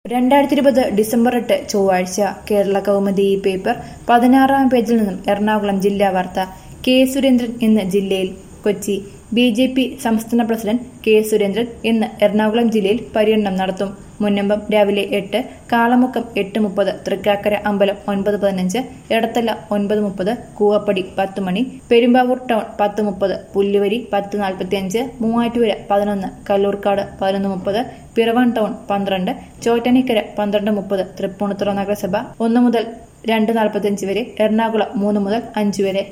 രണ്ടായിരത്തി ഇരുപത് ഡിസംബർ എട്ട് ചൊവ്വാഴ്ച കേരള കൗമുദി ഈ പേപ്പർ പതിനാറാം പേജിൽ നിന്നും എറണാകുളം ജില്ലാ വാർത്ത കെ സുരേന്ദ്രൻ ഇന്ന് ജില്ലയിൽ കൊച്ചി ബി ജെ പി സംസ്ഥാന പ്രസിഡന്റ് കെ സുരേന്ദ്രൻ ഇന്ന് എറണാകുളം ജില്ലയിൽ പര്യടനം നടത്തും മുന്നമ്പം രാവിലെ എട്ട് കാളമുക്കം എട്ട് മുപ്പത് തൃക്കാക്കര അമ്പലം ഒൻപത് പതിനഞ്ച് എടത്തല ഒൻപത് മുപ്പത് കൂവപ്പടി പത്ത് മണി പെരുമ്പാവൂർ ടൗൺ പത്ത് മുപ്പത് പുല്ലുവരി പത്ത് നാൽപ്പത്തിയഞ്ച് മൂവാറ്റുപുര പതിനൊന്ന് കല്ലൂർക്കാട് പതിനൊന്ന് മുപ്പത് പിറവൻ ടൗൺ പന്ത്രണ്ട് ചോറ്റനിക്കര പന്ത്രണ്ട് മുപ്പത് തൃപ്പൂണിത്തുറ നഗരസഭ ഒന്ന് മുതൽ രണ്ട് നാൽപ്പത്തിയഞ്ച് വരെ എറണാകുളം മൂന്ന് മുതൽ അഞ്ച് വരെ